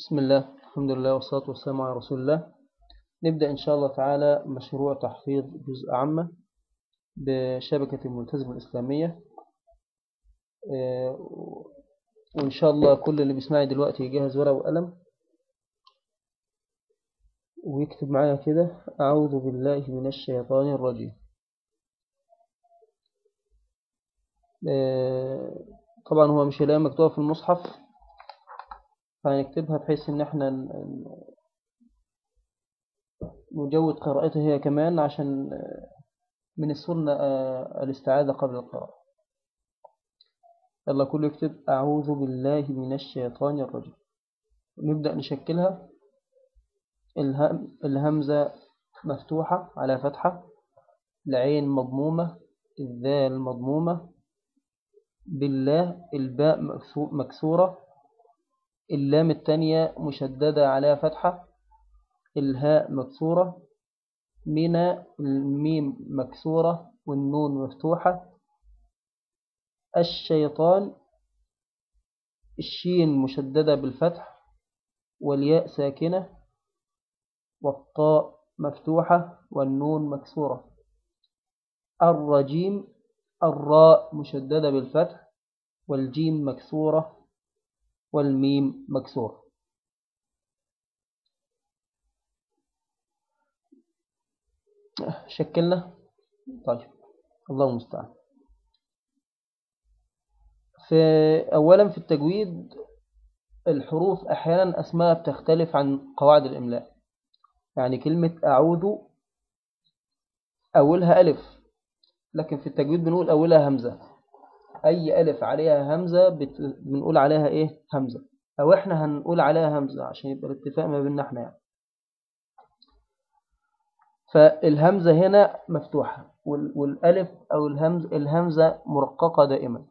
بسم الله الحمد لله والصلاة والسلام على رسول الله نبدأ إن شاء الله تعالى مشروع تحفيظ جزء عامة بشبكة الملتزم الإسلامية آه، وإن شاء الله كل اللي بيسمعني دلوقتي يجهز ورقة وقلم ويكتب معايا كده أعوذ بالله من الشيطان الرجيم آه، طبعا هو مش هيلاقيها مكتوبة في المصحف فهنكتبها بحيث إن احنا ن- نجود قراءتها هي كمان عشان من السنة آه، الاستعاذة قبل القراءة يلا كله يكتب أعوذ بالله من الشيطان الرجيم نبدأ نشكلها الهم الهمزة مفتوحة على فتحة العين مضمومة الذال مضمومة بالله الباء مكسو- مكسورة اللام التانية مشددة على فتحة الهاء مكسورة من الميم مكسورة والنون مفتوحة الشيطان الشين مشددة بالفتح والياء ساكنة والطاء مفتوحة والنون مكسورة الرجيم الراء مشددة بالفتح والجيم مكسورة والميم مكسورة شكلنا طيب الله المستعان في أولا في التجويد الحروف أحيانا أسماء بتختلف عن قواعد الإملاء يعني كلمة أعوذ أولها ألف لكن في التجويد بنقول أولها همزة أي ألف عليها همزة بت... بنقول عليها إيه همزة أو إحنا هنقول عليها همزة عشان يبقى الاتفاق ما بيننا إحنا يعني فالهمزة هنا مفتوحة وال... والألف أو الهمز الهمزة مرققة دائما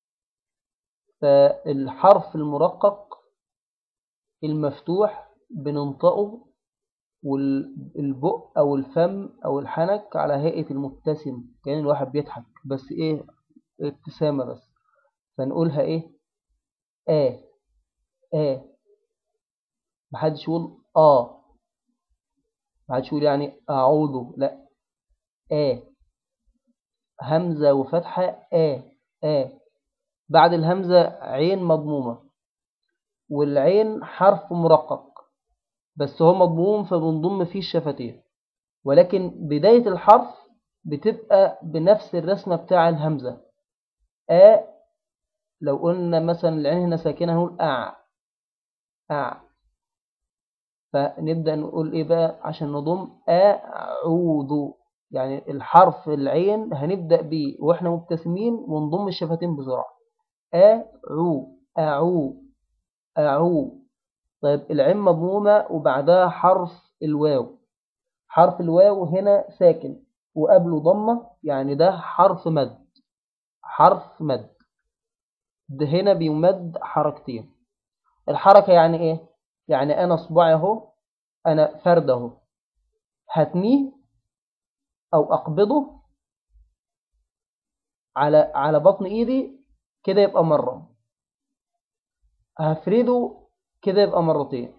فالحرف المرقق المفتوح بننطقه والبق أو الفم أو الحنك على هيئة المبتسم كأن الواحد بيضحك بس إيه ابتسامة بس فنقولها إيه آه آه محدش يقول آه محدش يقول يعني أعوذ لا آه همزة وفتحة آه آه بعد الهمزة عين مضمومة والعين حرف مرقق بس هو مضموم فبنضم فيه الشفتين ولكن بداية الحرف بتبقى بنفس الرسمة بتاع الهمزة آ لو قلنا مثلا العين هنا ساكنة هنقول أع أع فنبدأ نقول إيه بقى عشان نضم أعوذ يعني الحرف العين هنبدأ بيه وإحنا مبتسمين ونضم الشفتين بسرعة أعو أعو أعو طيب العين مضمومة وبعدها حرف الواو حرف الواو هنا ساكن وقبله ضمة يعني ده حرف مد حرف مد ده هنا بيمد حركتين الحركة يعني ايه يعني انا صباعي اهو انا فرد اهو هتنيه او اقبضه على على بطن ايدي كده يبقى مرة هفرده كده يبقى مرتين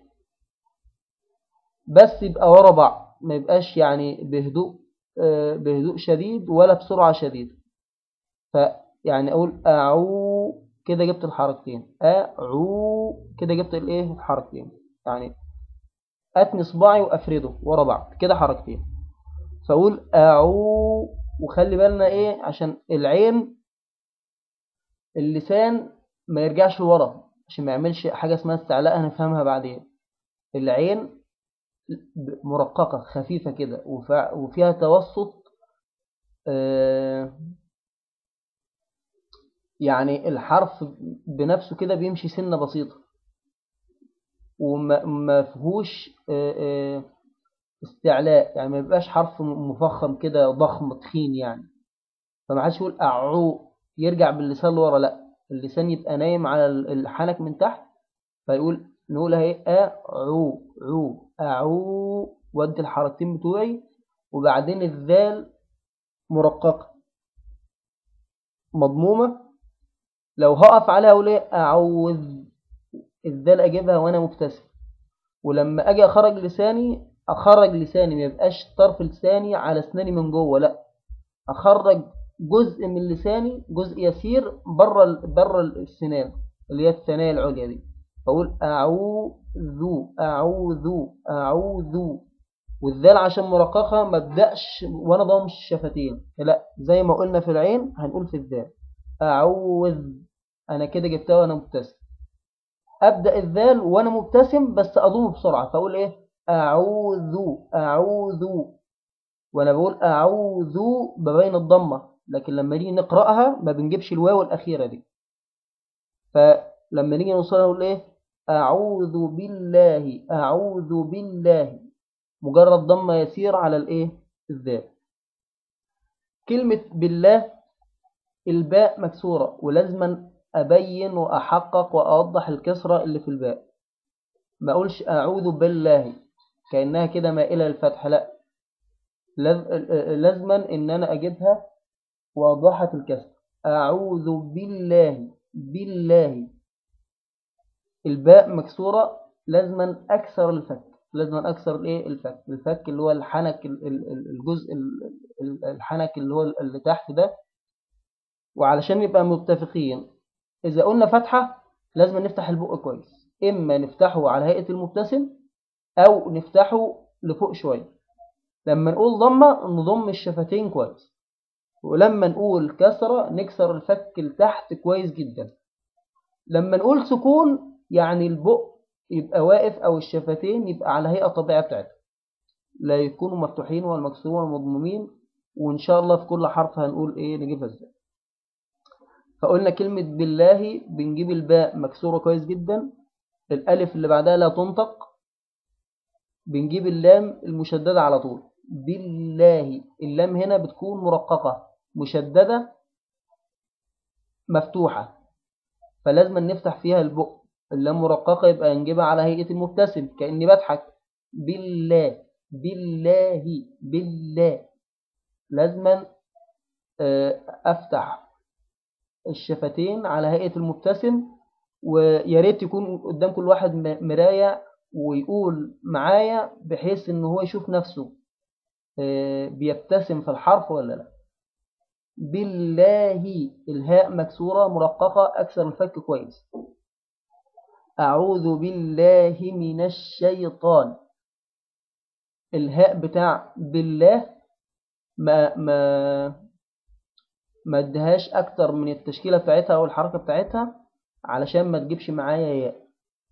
بس يبقى ورا بعض ما يبقاش يعني بهدوء آه، بهدوء شديد ولا بسرعة شديدة فيعني أقول أعو كده جبت الحركتين أعو كده جبت الإيه الحركتين يعني أتني صباعي وأفرده ورا بعض كده حركتين فأقول أعو وخلي بالنا إيه عشان العين اللسان ما يرجعش لورا عشان ما يعملش حاجة اسمها استعلاء هنفهمها بعدين العين مرققة خفيفة كده وفع- وفيها توسط آه، يعني الحرف بنفسه كده بيمشي سنة بسيطة وما ما فيهوش آه، آه، استعلاء يعني ما يبقاش حرف مفخم كده ضخم تخين يعني فما حدش يقول أعو يرجع باللسان لورا لا اللسان يبقى نايم على الحنك من تحت فيقول نقولها ايه أعو عو أعو ودي الحركتين بتوعي وبعدين الذال مرققة مضمومة لو هقف عليها أقول ايه أعوذ الذال أجيبها وأنا مبتسم ولما اجي اخرج لساني اخرج لساني ما يبقاش طرف لساني على اسناني من جوه لا اخرج جزء من لساني جزء يسير بره بره السنان اللي هي الثنايا العليا دي فاقول اعوذ اعوذ اعوذ والذال عشان مرققه ما ابداش وانا ضم الشفتين لا زي ما قلنا في العين هنقول في الذال اعوذ انا كده جبتها وانا مبتسم ابدا الذال وانا مبتسم بس اضم بسرعه فاقول ايه اعوذ اعوذ وانا بقول اعوذ ببين الضمه لكن لما نيجي نقراها ما بنجيبش الواو الاخيره دي فلما نيجي نوصلها نقول ايه اعوذ بالله اعوذ بالله مجرد ضمه يسير على الايه الذال كلمه بالله الباء مكسوره ولازما ابين واحقق واوضح الكسره اللي في الباء ما اقولش اعوذ بالله كانها كده مائله للفتح لا لازما ان انا اجيبها واضحه الكسر اعوذ بالله بالله الباء مكسوره لازما اكسر الفك لازما اكسر الايه الفك الفك اللي هو الحنك الجزء الحنك اللي هو اللي تحت ده وعلشان نبقى متفقين اذا قلنا فتحه لازم نفتح البق كويس اما نفتحه على هيئه المبتسم او نفتحه لفوق شويه لما نقول ضمه نضم الشفتين كويس ولما نقول كسره نكسر الفك لتحت كويس جدا لما نقول سكون يعني البق يبقى واقف او الشفتين يبقى على هيئه طبيعيه بتاعتها لا يكونوا مفتوحين ولا مكسورين ولا مضمومين وان شاء الله في كل حرف هنقول ايه نجيبها ازاي فقلنا كلمة بالله بنجيب الباء مكسورة كويس جدا الألف اللي بعدها لا تنطق بنجيب اللام المشددة على طول بالله اللام هنا بتكون مرققة مشددة مفتوحة فلازم نفتح فيها البق اللام مرققة يبقى نجيبها على هيئة المبتسم كأني بضحك بالله بالله بالله لازم أفتح الشفتين على هيئة المبتسم ويا ريت يكون قدام كل واحد مراية ويقول معايا بحيث ان هو يشوف نفسه بيبتسم في الحرف ولا لا بالله الهاء مكسورة مرققة أكثر الفك كويس أعوذ بالله من الشيطان الهاء بتاع بالله ما ما ما ادهاش اكتر من التشكيله بتاعتها او الحركه بتاعتها علشان ما تجيبش معايا ياء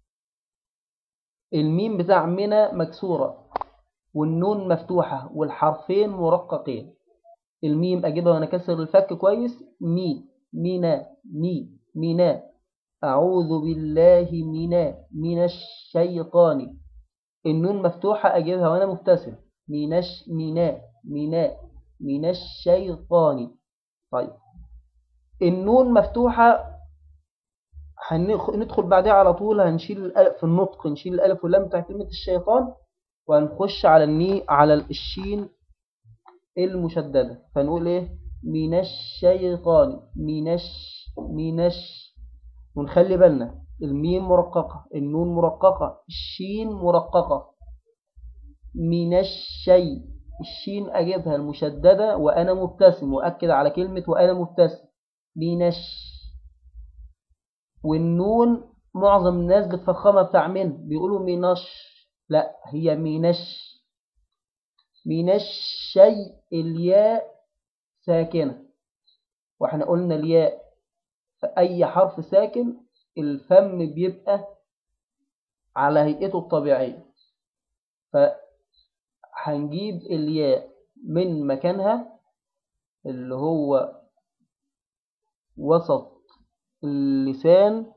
الميم بتاع منى مكسوره والنون مفتوحه والحرفين مرققين الميم اجيبها وانا كسر الفك كويس مي مينا مي مينا اعوذ بالله من من الشيطان النون مفتوحه اجيبها وانا مبتسم ميناش مينا مينا من الشيطان طيب النون مفتوحة هندخل بعدها على طول هنشيل الألف في النطق نشيل الألف واللام بتاع كلمة الشيطان وهنخش على الني على الشين المشددة فنقول ايه من الشيطان من الش من الش ونخلي بالنا الميم مرققة النون مرققة الشين مرققة من الشيء الشين أجيبها المشددة وأنا مبتسم وأكد على كلمة وأنا مبتسم بينش والنون معظم الناس بتفخمها بتاع من بيقولوا مينش لا هي مينش مينش شيء الياء ساكنة واحنا قلنا الياء في أي حرف ساكن الفم بيبقى على هيئته الطبيعية فهنجيب الياء من مكانها اللي هو وسط اللسان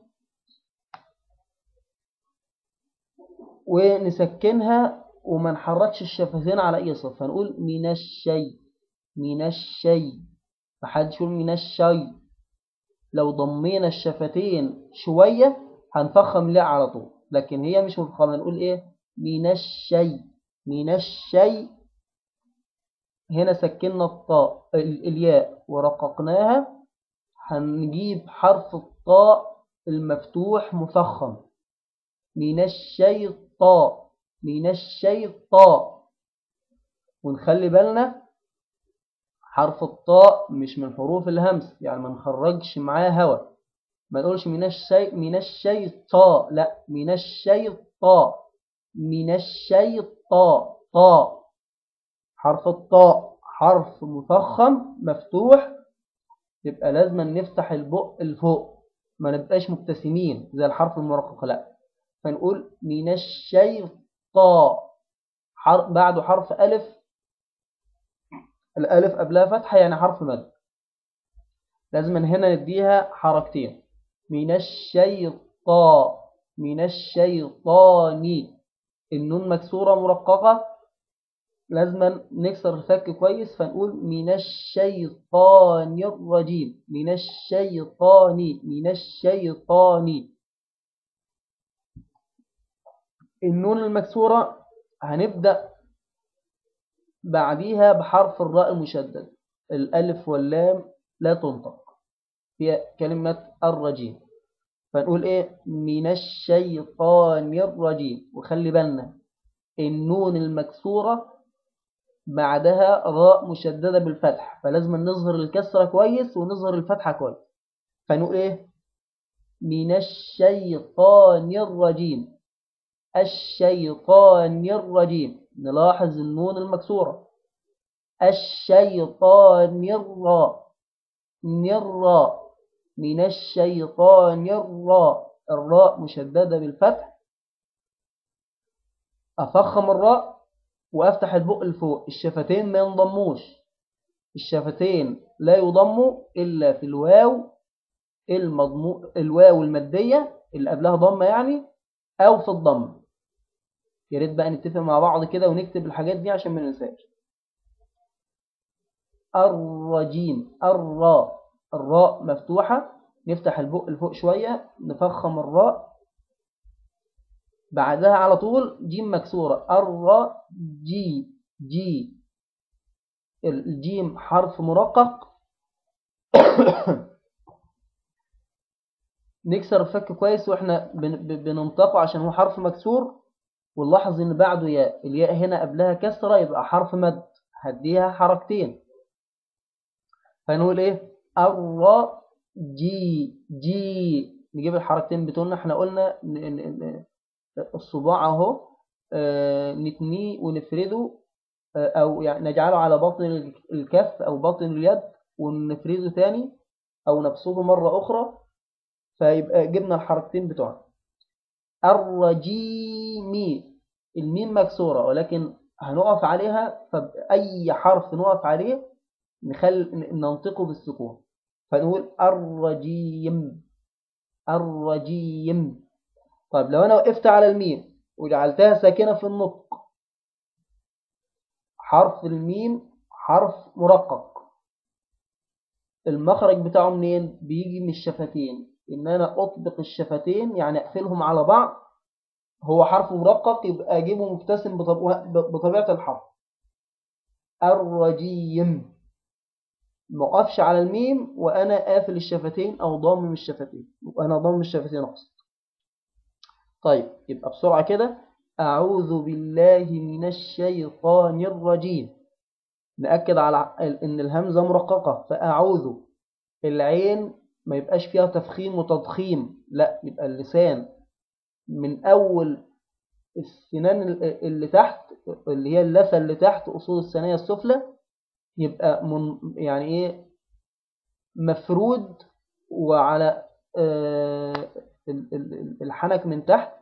ونسكنها وما نحركش الشفتين على اي صف فنقول من الشيء من الشيء محدش يقول من الشيء لو ضمينا الشفتين شوية هنفخم ليه على طول لكن هي مش مفخمة نقول ايه من الشيء من الشيء هنا سكننا الطاء الياء ورققناها هنجيب حرف الطاء المفتوح مفخم من الشيطاء من الشيطاء ونخلي بالنا حرف الطاء مش من حروف الهمس يعني ما نخرجش معاه هوا ما نقولش من الشي من الشيطاء لا من الشيطاء من الشيطاء طاء حرف الطاء حرف مفخم مفتوح يبقى لازم نفتح البق الفوق ما نبقاش مبتسمين زي الحرف المرقق لا فنقول من الشيطاء حرف بعده حرف ألف الألف قبلها فتحة يعني حرف مد لازم هنا نديها حركتين من الشيطاء من الشيطان النون مكسورة مرققة لازم نكسر الفك كويس فنقول من الشيطان الرجيم من الشيطان من الشيطان النون المكسورة هنبدأ بعديها بحرف الراء المشدد الألف واللام لا تنطق في كلمة الرجيم فنقول إيه من الشيطان الرجيم وخلي بالنا النون المكسورة بعدها راء مشددة بالفتح فلازم نظهر الكسرة كويس ونظهر الفتحة كويس فنقول إيه من الشيطان الرجيم الشيطان الرجيم نلاحظ النون المكسورة الشيطان الراء نراء من الشيطان الراء الراء مشددة بالفتح أفخم الراء وأفتح البق لفوق الشفتين ما ينضموش الشفتين لا يضموا إلا في الواو المضمو الواو المادية اللي قبلها ضمة يعني أو في الضم يا ريت بقى نتفق مع بعض كده ونكتب الحاجات دي عشان ما ننساش الرجيم الراء الراء مفتوحة نفتح البق لفوق شوية نفخم الراء بعدها على طول جيم مكسورة الراء جي جي الجيم حرف مرقق نكسر الفك كويس واحنا بننطقه عشان هو حرف مكسور ونلاحظ ان بعده ياء الياء هنا قبلها كسرة يبقى حرف مد هديها حركتين فنقول ايه الراء جي جي نجيب الحركتين بتوعنا احنا قلنا الصباع اهو اه نتنيه ونفرده اه او يعني نجعله على بطن الكف او بطن اليد ونفرده تاني او نبسطه مرة اخرى فيبقى جبنا الحركتين بتوعنا الرجيم الميم مكسورة ولكن هنقف عليها فأي حرف نقف عليه نخل ننطقه بالسكون فنقول الرجيم الرجيم طيب لو أنا وقفت على الميم وجعلتها ساكنة في النطق حرف الميم حرف مرقق المخرج بتاعه منين بيجي من الشفتين ان انا اطبق الشفتين يعني اقفلهم على بعض هو حرف مرقق يبقى اجيبه مبتسم بطبيعة الحرف الرجيم ما اقفش على الميم وانا قافل الشفتين او ضامم الشفتين وانا ضامم الشفتين اقصد طيب يبقى بسرعة كده اعوذ بالله من الشيطان الرجيم نأكد على ان الهمزة مرققة فاعوذ العين ما يبقاش فيها تفخيم وتضخيم لا يبقى اللسان من أول السنان اللي تحت اللي هي اللثة اللي تحت أصول الثانية السفلى يبقى من يعني إيه مفرود وعلى آه الحنك من تحت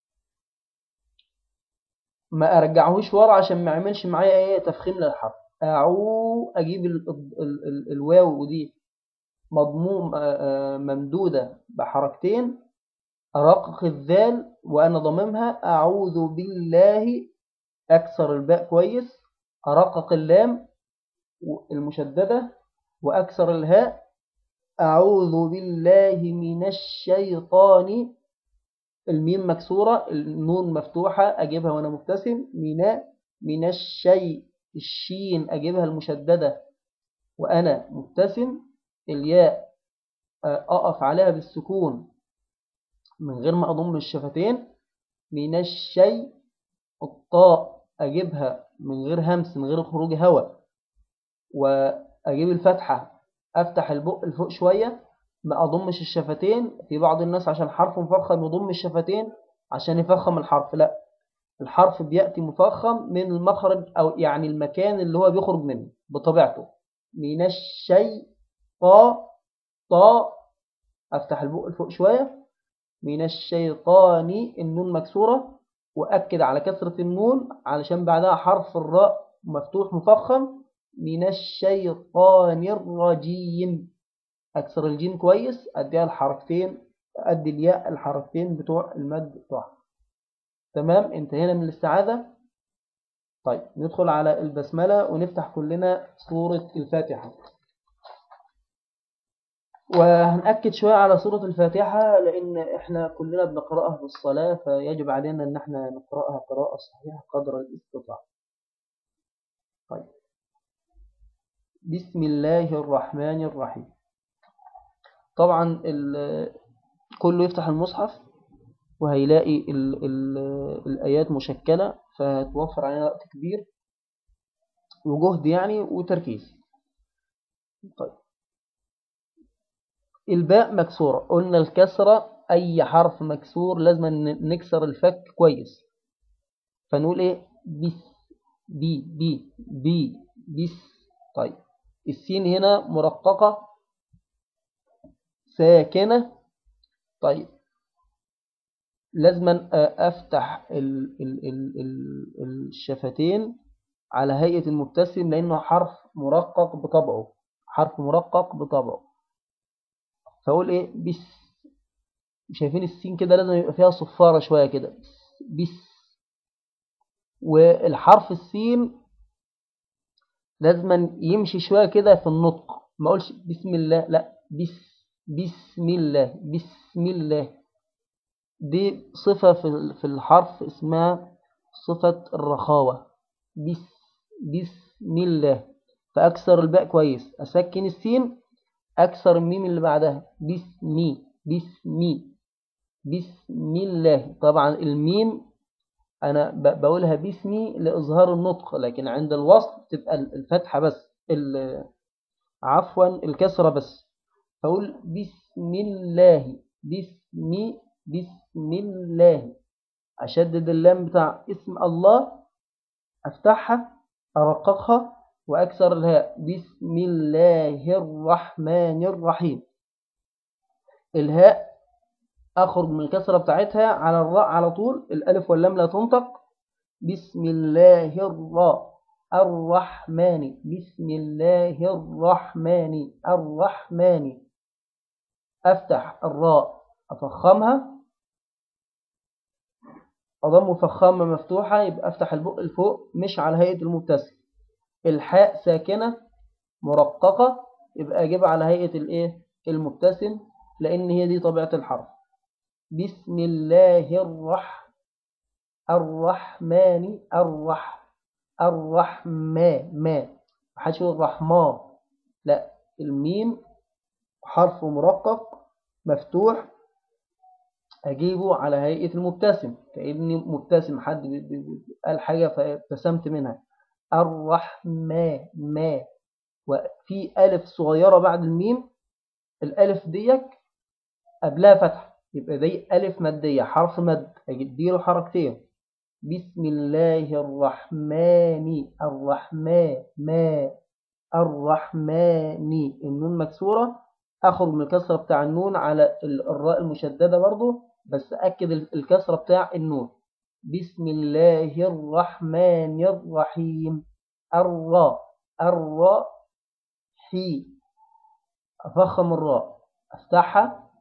ما أرجعهوش ورا عشان ما يعملش معايا إيه تفخيم للحرف أعو أجيب ال ال ال الواو ودي مضموم ممدودة بحركتين أرقق الذال وأنا ضممها أعوذ بالله أكسر الباء كويس أرقق اللام المشددة وأكسر الهاء أعوذ بالله من الشيطان الميم مكسورة النون مفتوحة أجيبها وأنا مبتسم من من الشيء الشين أجيبها المشددة وأنا مبتسم الياء أقف عليها بالسكون من غير ما أضم الشفتين من الشيء الطاء أجيبها من غير همس من غير خروج هواء وأجيب الفتحة أفتح البق لفوق شوية ما أضمش الشفتين في بعض الناس عشان حرف مفخم يضم الشفتين عشان يفخم الحرف لا الحرف بيأتي مفخم من المخرج أو يعني المكان اللي هو بيخرج منه بطبيعته من الشيء طا طا أفتح البق لفوق شوية من الشيطان النون مكسورة وأكد على كسرة النون علشان بعدها حرف الراء مفتوح مفخم من الشيطان الرجيم أكسر الجيم كويس أديها الحركتين أدي الياء الحركتين بتوع المد بتوعها تمام انتهينا من الاستعاذة طيب ندخل على البسملة ونفتح كلنا سورة الفاتحة وهنأكد شوية على سورة الفاتحة لأن إحنا كلنا بنقرأها في الصلاة فيجب علينا أن إحنا نقرأها قراءة صحيحة قدر الاستطاعة طيب بسم الله الرحمن الرحيم طبعا كله يفتح المصحف وهيلاقي ال ال الآيات مشكلة فهتوفر علينا وقت كبير وجهد يعني وتركيز طيب الباء مكسورة قلنا الكسرة أي حرف مكسور لازم نكسر الفك كويس فنقول إيه بس بي بي بي بس طيب السين هنا مرققة ساكنة طيب لازم أفتح ال ال ال ال الشفتين على هيئة المبتسم لأنه حرف مرقق بطبعه حرف مرقق بطبعه فأقول إيه بس شايفين السين كده لازم يبقى فيها صفارة شوية كده بس والحرف السين لازم يمشي شوية كده في النطق ما أقولش بسم الله لا بس بسم الله بسم الله دي صفة في الحرف اسمها صفة الرخاوة بس بسم الله فأكسر الباء كويس أسكن السين أكسر الميم اللي بعدها بسمي بسمي بسم الله طبعا الميم أنا بقولها باسمي لإظهار النطق لكن عند الوصل تبقى الفتحة بس عفوا الكسرة بس فأقول بسم الله بسم بسم الله أشدد اللام بتاع اسم الله أفتحها أرققها وأكسر الهاء بسم الله الرحمن الرحيم الهاء أخرج من الكسرة بتاعتها على الراء على طول الألف واللام لا تنطق بسم الله الراء الرحمن بسم الله الرحمن الرحمن أفتح الراء أفخمها أضم فخامة مفتوحة يبقى أفتح البق لفوق مش على هيئة المبتسم الحاء ساكنة مرققة يبقى أجيب على هيئة الإيه المبتسم لأن هي دي طبيعة الحرف بسم الله الرح الرحمن الرح الرحمن ما محدش يقول الرحمن لا الميم حرف مرقق مفتوح أجيبه على هيئة المبتسم كأني مبتسم حد قال حاجة فابتسمت منها الرحمن ما وفي ألف صغيرة بعد الميم الألف ديك قبلها فتح يبقى دي ألف مادية حرف مد أديله حركتين بسم الله الرحمن الرحمن ما الرحمن النون مكسورة أخرج من الكسرة بتاع النون على الراء المشددة برضو بس أكد الكسرة بتاع النون بسم الله الرحمن الرحيم الراء الراء حي أفخم الراء أفتحها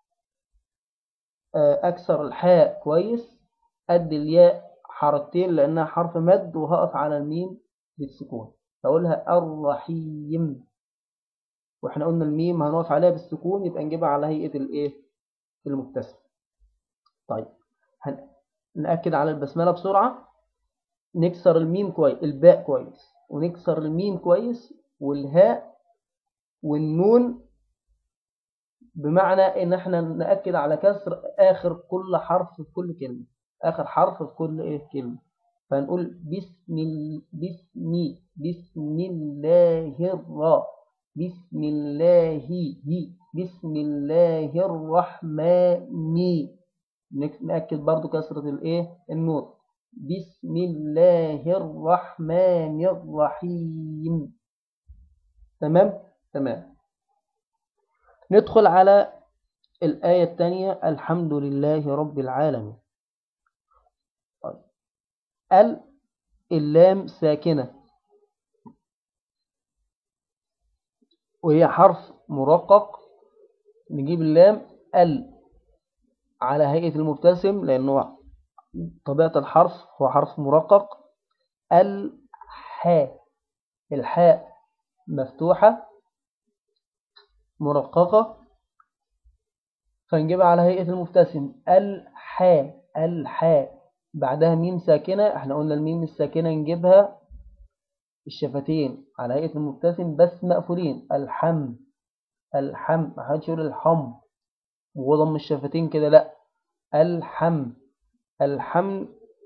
أكسر الحاء كويس أدي الياء حركتين لأنها حرف مد وهقف على الميم بالسكون فأقولها الرحيم واحنا قلنا الميم هنقف عليها بالسكون يبقى نجيبها على هيئة الايه المبتسم طيب نأكد على البسملة بسرعة نكسر الميم كويس الباء كويس ونكسر الميم كويس والهاء والنون بمعنى ان احنا نأكد على كسر اخر كل حرف في كل كلمة اخر حرف في كل ايه كلمة فنقول بسم ال... بسم بسم الله الراء بسم الله هي بسم الله الرحمن نأكد برضو كسرة الايه النور بسم الله الرحمن الرحيم تمام تمام ندخل على الآية الثانية الحمد لله رب العالمين طيب. ال اللام ساكنة وهي حرف مرقق نجيب اللام ال على هيئة المبتسم لأنه طبيعة الحرف هو حرف مرقق الحاء الحاء مفتوحة مرققة فنجيبها على هيئة المبتسم الحاء الحاء بعدها ميم ساكنة احنا قلنا الميم الساكنة نجيبها الشفتين على هيئة المبتسم بس مقفولين الحم الحم ما حدش يقول الحم وضم الشفتين كده لا الحم الحمد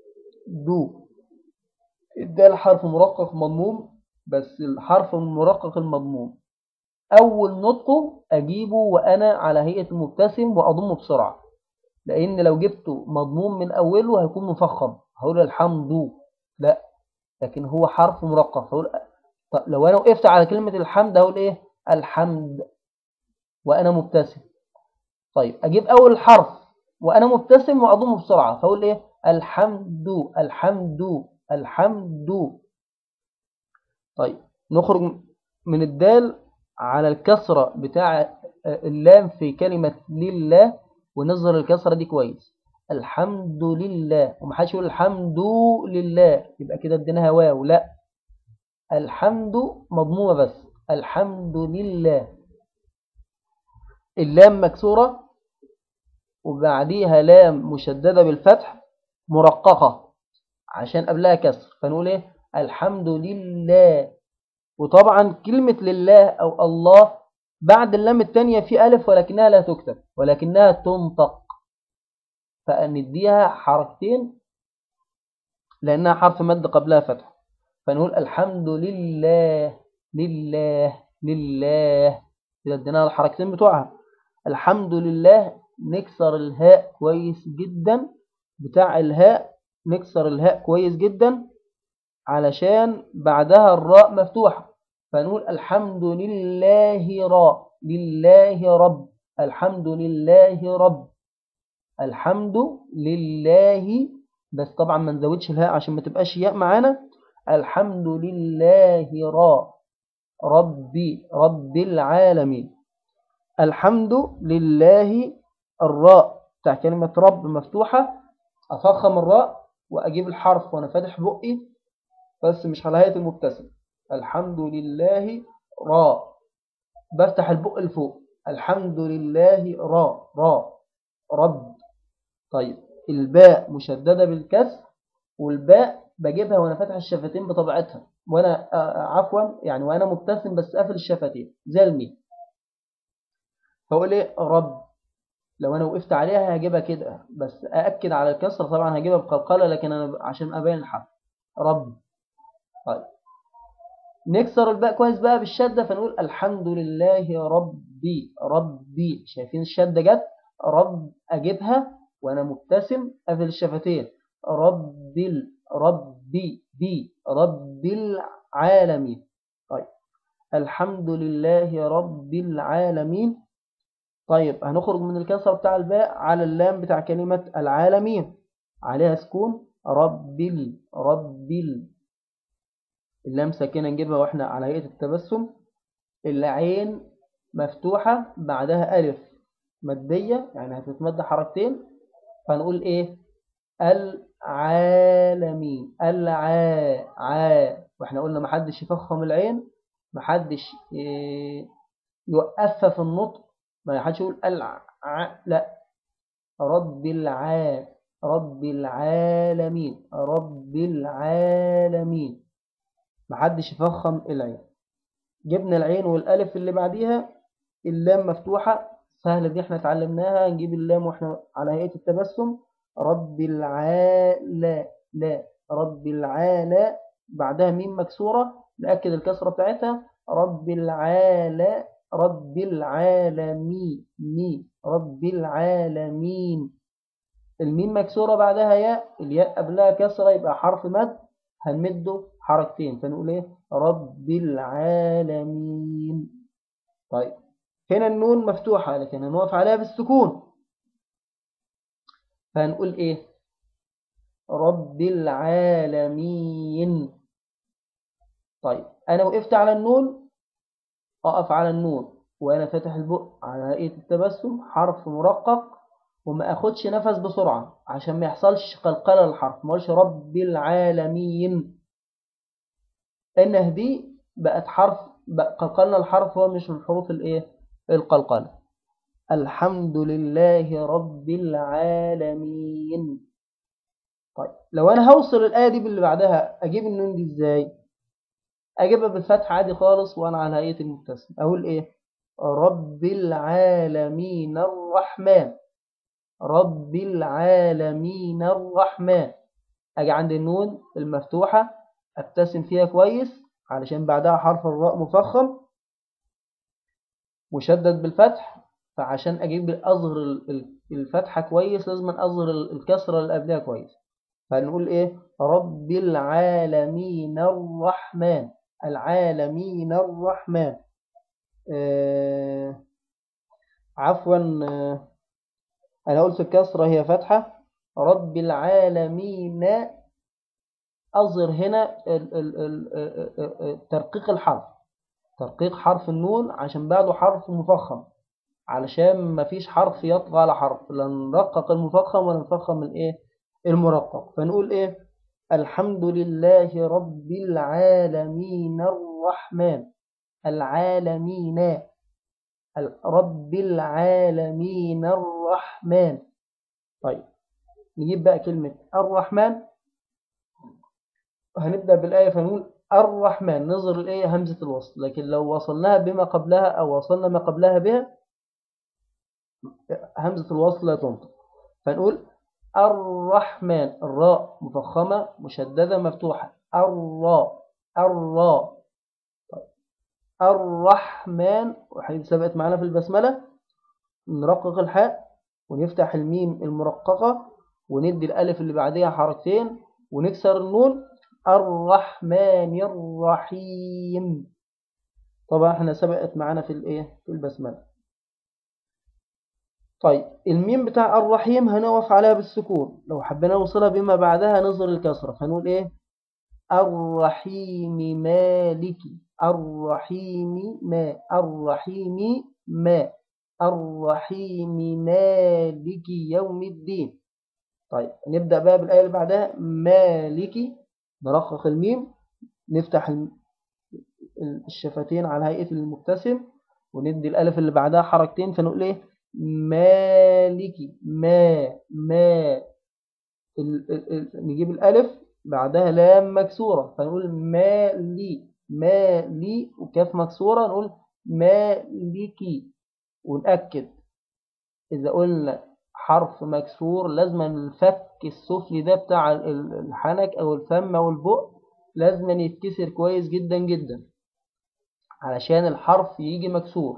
الدال حرف مرقق مضموم بس الحرف المرقق المضموم أول نطقه أجيبه وأنا على هيئة المبتسم وأضمه بسرعة لأن لو جبته مضموم من أوله هيكون مفخم هقول الحمد لا لكن هو حرف مرقق هقول طب لو أنا وقفت على كلمة الحمد هقول إيه الحمد وأنا مبتسم طيب أجيب أول حرف وأنا مبتسم وأضمه بسرعة فأقول إيه الحمد الحمد الحمد طيب نخرج من الدال على الكسرة بتاع اللام في كلمة لله ونظهر الكسرة دي كويس الحمد لله ومحدش يقول الحمد لله يبقى كده اديناها واو لا الحمد مضمومة بس الحمد لله اللام مكسورة وبعديها لام مشددة بالفتح مرققة عشان قبلها كسر فنقول ايه الحمد لله وطبعا كلمة لله أو الله بعد اللام الثانية في ألف ولكنها لا تكتب ولكنها تنطق فنديها حركتين لأنها حرف مد قبلها فتح فنقول الحمد لله لله لله إذا اديناها الحركتين بتوعها الحمد لله نكسر الهاء كويس جدا بتاع الهاء نكسر الهاء كويس جدا علشان بعدها الراء مفتوحة فنقول الحمد لله راء لله رب الحمد لله رب الحمد لله بس طبعا ما نزودش الهاء عشان ما تبقاش ياء معانا الحمد لله راء ربي رب العالمين الحمد لله الراء بتاع كلمة رب مفتوحة أفخم الراء وأجيب الحرف وأنا فاتح بقي بس مش على هيئة المبتسم الحمد لله راء بفتح البق لفوق الحمد لله راء راء رب طيب الباء مشددة بالكسر والباء بجيبها وانا فاتح الشفتين بطبيعتها وانا عفوا يعني وانا مبتسم بس قافل الشفتين زي الميم فاقول ايه رب لو انا وقفت عليها هجيبها كده بس ااكد على الكسر طبعا هجيبها بقلقله لكن انا عشان ابين الحرف رب طيب نكسر الباء كويس بقى بالشده فنقول الحمد لله ربي ربي شايفين الشده جت رب اجيبها وانا مبتسم قافل الشفتين رب ربي بي رب العالمين طيب الحمد لله رب العالمين طيب هنخرج من الكسر بتاع الباء على اللام بتاع كلمة العالمين عليها سكون رب ال رب ال اللام ساكنة نجيبها واحنا على هيئة التبسم العين مفتوحة بعدها ألف مادية يعني هتتمد حركتين فنقول ايه العالمين العا عا واحنا قلنا محدش يفخم العين محدش يوقفها في النطق ما حدش يقول الع لا رب الع رب العالمين رب العالمين محدش يفخم العين جبنا العين والالف اللي بعديها اللام مفتوحة سهلة دي احنا اتعلمناها نجيب اللام واحنا على هيئة التبسم رب العال لا لا رب العالى بعدها ميم مكسورة نأكد الكسرة بتاعتها رب العالى رب العالمين مي رب العالمين الميم مكسورة بعدها ياء الياء قبلها كسرة يبقى حرف مد هنمده حركتين فنقول ايه رب العالمين طيب هنا النون مفتوحة لكن هنوقف عليها بالسكون فهنقول ايه رب العالمين طيب انا وقفت على النون اقف على النون وانا فاتح البق على هيئة التبسم حرف مرقق وما اخدش نفس بسرعة عشان ما يحصلش قلقلة للحرف ما اقولش رب العالمين انه دي بقت حرف بقى قلقلنا الحرف هو مش من حروف الايه القلقلة الحمد لله رب العالمين طيب لو انا هوصل الايه دي باللي بعدها اجيب النون دي ازاي اجيبها بالفتح عادي خالص وانا على هيئه المبتسم اقول ايه رب العالمين الرحمن رب العالمين الرحمن اجي عند النون المفتوحه ابتسم فيها كويس علشان بعدها حرف الراء مفخم مشدد بالفتح فعشان اجيب اصغر الفتحه كويس لازم اصغر الكسره اللي قبلها كويس فنقول ايه رب العالمين الرحمن العالمين الرحمن آه عفوا آه انا قلت الكسره هي فتحه رب العالمين اظهر هنا ال ال ال ترقيق الحرف ترقيق حرف النون عشان بعده حرف مفخم علشان ما فيش حرف يطغى على حرف لا نرقق المفخم ولا نفخم الايه المرقق فنقول ايه الحمد لله رب العالمين الرحمن العالمين رب العالمين الرحمن طيب نجيب بقى كلمة الرحمن هنبدأ بالآية فنقول الرحمن نظر الآية همزة الوصل لكن لو وصلناها بما قبلها أو وصلنا ما قبلها بها همزة الوصل لا تنطق فنقول الرحمن الراء مفخمة مشددة مفتوحة الراء الراء الرحمن وحيث سبقت معنا في البسملة نرقق الحاء ونفتح الميم المرققة وندي الألف اللي بعديها حركتين ونكسر النون الرحمن الرحيم طبعا احنا سبقت معنا في الايه في البسملة طيب الميم بتاع الرحيم هنقف عليها بالسكون لو حبينا نوصلها بما بعدها نظهر الكسرة فنقول ايه الرحيم مالك الرحيم ما الرحيم ما الرحيم مالك يوم الدين طيب نبدأ بقى بالآية اللي بعدها مالك نرقق الميم نفتح الشفتين على هيئة المبتسم وندي الألف اللي بعدها حركتين فنقول ايه مالكي ما ما ال ال ال نجيب الألف بعدها لام مكسورة فنقول مالي مالي وكاف مكسورة نقول مالكي ونأكد إذا قلنا حرف مكسور لازم الفك السفلي ده بتاع الحنك أو الفم أو البق لازم يتكسر كويس جدا جدا علشان الحرف يجي مكسور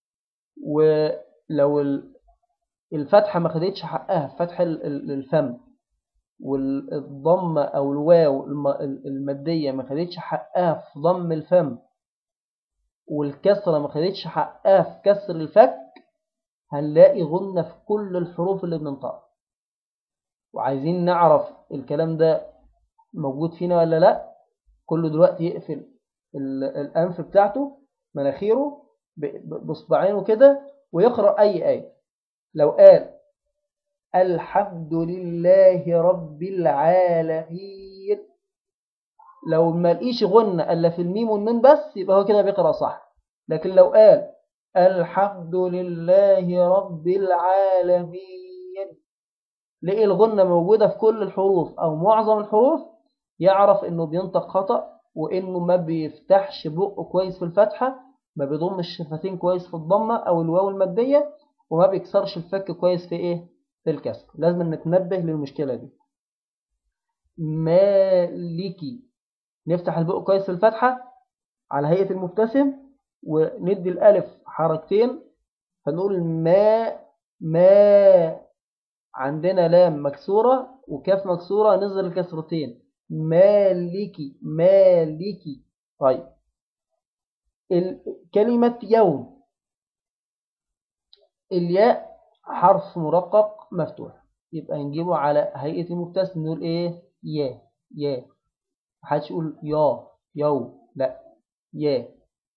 ولو الفتحة ما خدتش حقها فتح الفم والضمة أو الواو المادية ما خدتش حقها في ضم الفم والكسرة ما خدتش حقها في كسر الفك هنلاقي غنة في كل الحروف اللي بننطقها وعايزين نعرف الكلام ده موجود فينا ولا لا كله دلوقتي يقفل الأنف بتاعته مناخيره بصبعينه كده ويقرأ أي آية لو قال الحمد لله رب العالمين لو ما لقيش غنة إلا في الميم والنون بس يبقى هو كده بيقرأ صح لكن لو قال الحمد لله رب العالمين لقي الغنة موجودة في كل الحروف أو معظم الحروف يعرف إنه بينطق خطأ وإنه ما بيفتحش بقه كويس في الفتحة ما بيضم الشفتين كويس في الضمة أو الواو المادية وما بيكسرش الفك كويس في إيه في الكسر لازم نتنبه للمشكلة دي مالكي نفتح البق كويس في الفتحة على هيئة المبتسم وندي الألف حركتين فنقول ما ما عندنا لام مكسورة وكاف مكسورة نظهر الكسرتين مالكي مالكي طيب كلمة يوم الياء حرف مرقق مفتوح يبقى نجيبه على هيئة المبتسم نقول ايه يا يا محدش يقول يا يو لا يا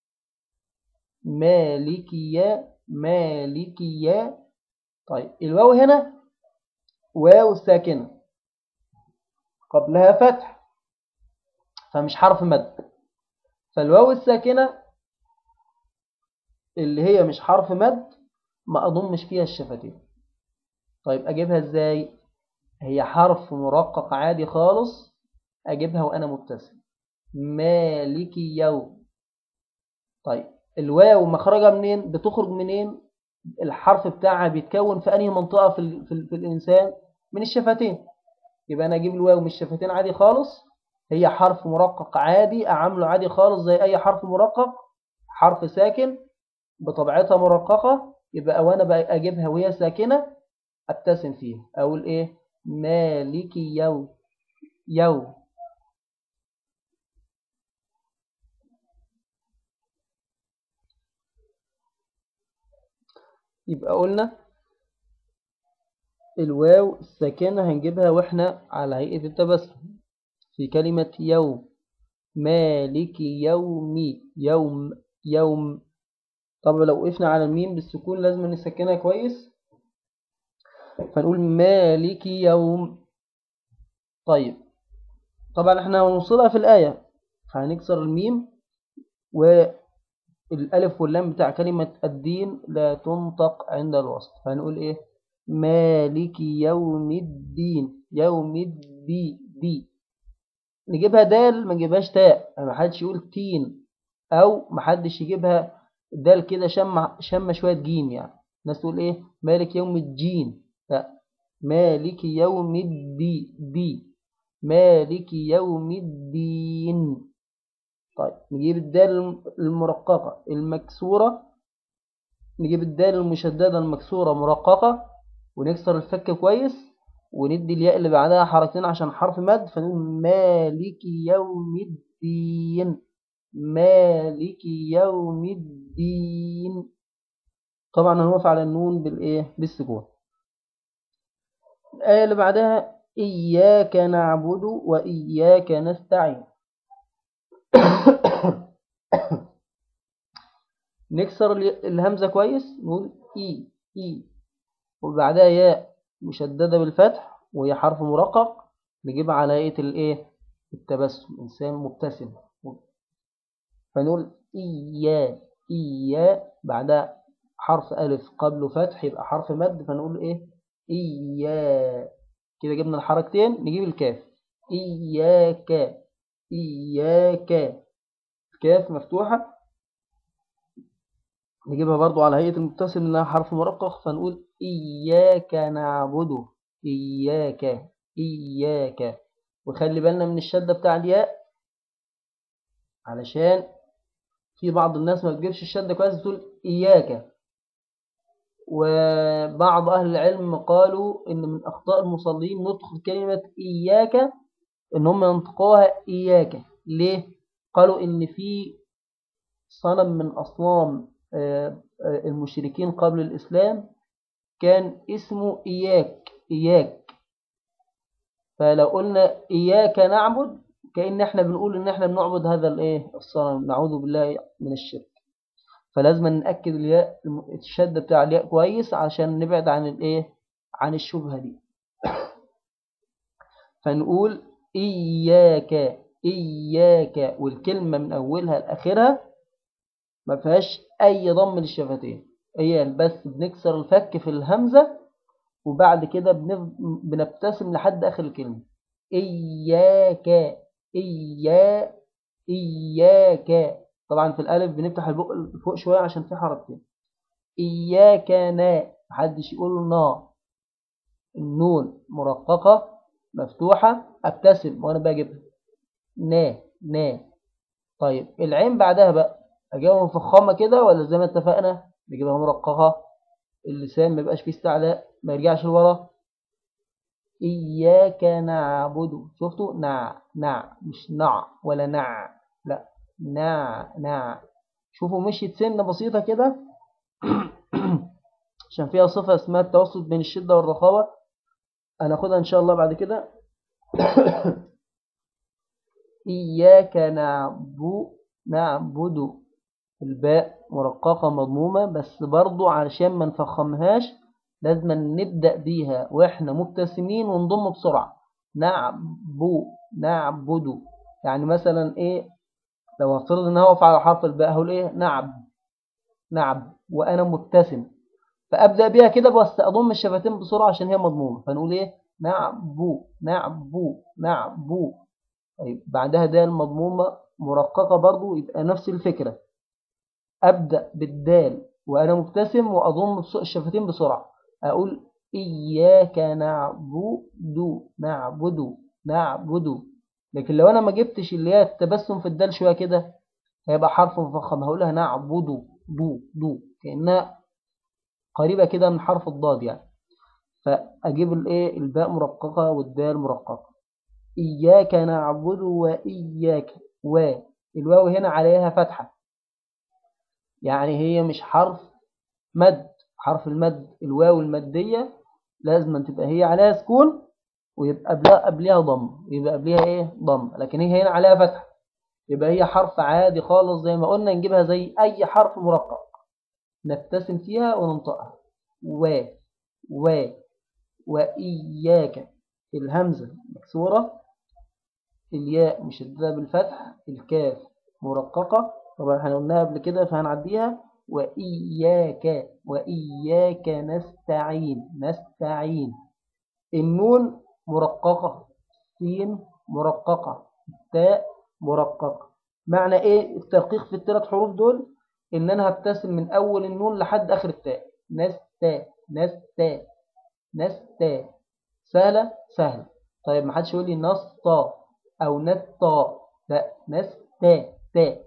مالكي يا مالكي يا طيب الواو هنا واو ساكنة قبلها فتح فمش حرف مد فالواو الساكنة اللي هي مش حرف مد ما أضمش فيها الشفتين طيب أجيبها إزاي هي حرف مرقق عادي خالص أجيبها وأنا مبتسم مالكي يوم طيب الواو مخرجها منين بتخرج منين الحرف بتاعها بيتكون في أنهي منطقة في, ال... في, ال... في الإنسان من الشفتين يبقى أنا أجيب الواو من الشفتين عادي خالص هي حرف مرقق عادي أعمله عادي خالص زي أي حرف مرقق حرف ساكن بطبيعتها مرققة يبقى وأنا بقى أجيبها وهي ساكنة أبتسم فيها أقول إيه مالكي يوم يوم يبقى قلنا الواو الساكنة هنجيبها واحنا على هيئة التبسم في كلمة يوم مالك يومي يوم يوم طب لو وقفنا على الميم بالسكون لازم نسكنها كويس فنقول مالك يوم طيب طبعا احنا هنوصلها في الآية فهنكسر الميم والألف واللام بتاع كلمة الدين لا تنطق عند الوصل فهنقول ايه مالك يوم الدين يوم الدي دي نجيبها دال ما نجيبهاش تاء ما حدش يقول تين او ما حدش يجيبها دال كده شم شم شويه جيم يعني الناس تقول ايه مالك يوم الجين لا مالك يوم الدي دي مالك يوم الدين طيب نجيب الدال المرققة المكسورة نجيب الدال المشددة المكسورة مرققة ونكسر الفك كويس وندي الياء اللي بعدها حركتين عشان حرف مد فنقول مالك يوم الدين مالك يوم الدين طبعا هنوقف على النون بالايه بالسكون الآية اللي بعدها إياك نعبد وإياك نستعين نكسر الهمزة كويس نقول إي إي وبعدها ياء مشددة بالفتح وهي حرف مرقق نجيبها على هيئة الإيه التبسم إنسان مبتسم فنقول إيا إيا بعدها حرف ألف قبله فتح يبقى حرف مد فنقول إيه إيا كده جبنا الحركتين نجيب الكاف إياك إياك الكاف مفتوحة نجيبها برضو على هيئة المتصل إنها حرف مرقق فنقول إياك نعبد إياك إياك وخلي بالنا من الشدة بتاع الياء علشان في بعض الناس ما تجيبش الشدة كويس بتقول إياك وبعض أهل العلم قالوا إن من أخطاء المصلين نطق كلمة إياك إن هم ينطقوها إياك ليه؟ قالوا إن في صنم من أصنام المشركين قبل الإسلام كان اسمه إياك إياك فلو قلنا إياك نعبد كأن احنا بنقول إن احنا بنعبد هذا الإيه الصنم نعوذ بالله من الشرك فلازم نأكد الياء الشدة بتاع الياء كويس عشان نبعد عن الإيه عن الشبهة دي فنقول إياك إياك والكلمة من أولها لآخرها ما فيهاش أي ضم للشفتين هي بس بنكسر الفك في الهمزة وبعد كده بنبتسم لحد آخر الكلمة إياك إيا إياك طبعا في الألف بنفتح البق فوق شوية عشان في حركتين إياك نا محدش يقول نا النون مرققة مفتوحة ابتسم وانا بجيبها نا نا طيب العين بعدها بقى اجيبها مفخمة كده ولا زي ما اتفقنا نجيبها مرققة اللسان ما يبقاش فيه استعلاء ما يرجعش لورا إياك نعبد شفتوا نع نع مش نع ولا نع لا نع نع شوفوا مشيت سنة بسيطة كده عشان فيها صفة اسمها التوسط بين الشدة والرخاوة هناخدها إن شاء الله بعد كده إياك نعبد نعبد الباء مرققة مضمومة بس برضو علشان ما نفخمهاش لازم نبدأ بيها وإحنا مبتسمين ونضم بسرعة نعبو نعبد يعني مثلا إيه لو هفترض إن هقف على حرف الباء هقول إيه نعب نعب وأنا مبتسم فأبدأ بيها كده بس أضم الشفتين بسرعة عشان هي مضمومة فنقول إيه نعبو نعبو نعبو طيب بعدها دال مضمومة مرققة برضو يبقى نفس الفكرة أبدأ بالدال وأنا مبتسم وأضم الشفتين بسرعة أقول إياك نعبد نعبد نعبد لكن لو أنا ما جبتش اللي هي التبسم في الدال شوية كده هيبقى حرف مفخم هقولها نعبد دو دو كأنها قريبة كده من حرف الضاد يعني فأجيب الإيه الباء مرققة والدال مرققة إياك نعبد وإياك و الواو هنا عليها فتحة يعني هي مش حرف مد حرف المد الواو المادية لازم أن تبقى هي عليها سكون ويبقى قبلها قبلها ضم يبقى قبلها ايه ضم لكن هي هنا عليها فتح يبقى هي حرف عادي خالص زي ما قلنا نجيبها زي اي حرف مرقق نبتسم فيها وننطقها و و وإياك الهمزة مكسورة الياء مشددة بالفتح الكاف مرققة طبعا احنا قلناها قبل كده فهنعديها وإياك وإياك نستعين نستعين النون مرققة سين مرققة التاء مرققة معنى ايه الترقيق في الثلاث حروف دول ان انا هبتسم من اول النون لحد اخر التاء نستا نستا نستا سهلة سهلة طيب ما حدش يقول لي نسطا او نسطا لا نستا تا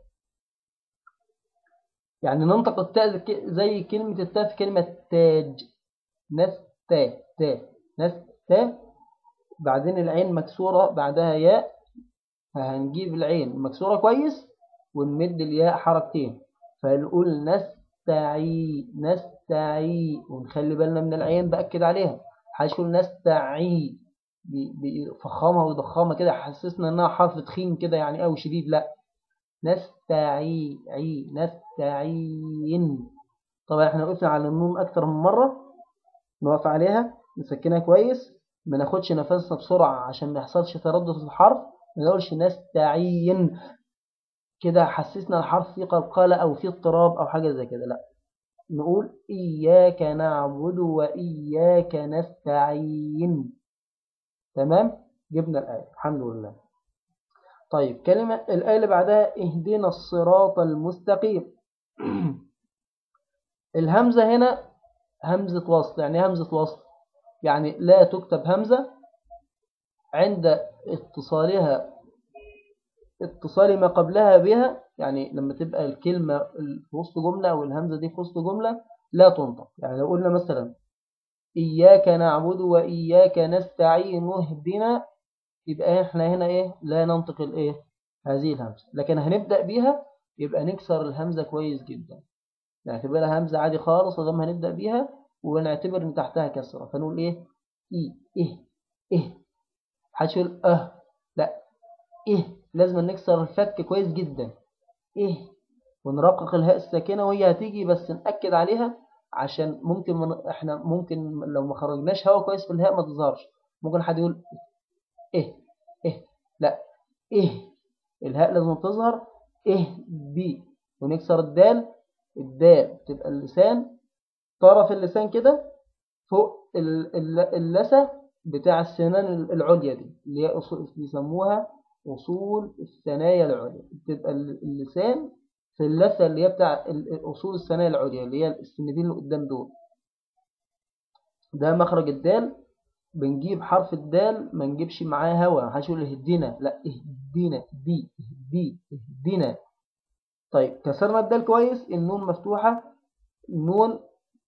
يعني ننطق التاء زي كلمة التاء في كلمة تاج نستا تا نستا بعدين العين مكسورة بعدها ياء فهنجيب العين مكسورة كويس ونمد الياء حركتين فنقول نستعي نستعي ونخلي بالنا من العين بأكد عليها حاجة يقول نستعي بيفخمها ويضخمها كده حسسنا انها حرف تخين كده يعني قوي شديد لا نستعي عي نستعين طبعا احنا وقفنا على النون اكتر من مرة نوقف عليها نسكنها كويس ما ناخدش نفسنا بسرعة عشان ما يحصلش تردد في الحرف ما نقولش نستعين كده حسسنا الحرف فيه قلقلة أو فيه اضطراب أو حاجة زي كده لا نقول إياك نعبد وإياك نستعين تمام جبنا الآية الحمد لله طيب كلمة الآية اللي بعدها اهدنا الصراط المستقيم الهمزة هنا همزة وصل يعني همزة وصل يعني لا تكتب همزة عند اتصالها اتصال ما قبلها بها يعني لما تبقى الكلمة في وسط جملة أو الهمزة دي في وسط جملة لا تنطق يعني لو قلنا مثلا إياك نعبد وإياك نستعين اهدنا يبقى احنا هنا ايه لا ننطق الايه هذه الهمزة لكن هنبدأ بيها يبقى نكسر الهمزة كويس جدا نعتبرها همزة عادي خالص لما هنبدأ بيها ونعتبر ان تحتها كسرة فنقول ايه اي ايه ايه حدش يقول اه لا ايه لازم نكسر الفك كويس جدا ايه ونرقق الهاء الساكنة وهي هتيجي بس نأكد عليها عشان ممكن من احنا ممكن لو ما خرجناش هوا كويس في الهاء ما تظهرش ممكن حد يقول ايه ايه لا ايه الهاء لازم تظهر ايه بي ونكسر الدال الدال تبقى اللسان طرف اللسان كده فوق اللثة بتاع السنان العليا دي اللي هي بيسموها أصول الثنايا العليا بتبقى اللسان في اللثة اللي هي بتاع أصول الثنايا العليا اللي هي السندين اللي قدام دول ده مخرج الدال بنجيب حرف الدال ما نجيبش معاه هوا ما حدش يقول اهدنا لا اهدنا دي اهدي اهدنا طيب كسرنا الدال كويس النون مفتوحة النون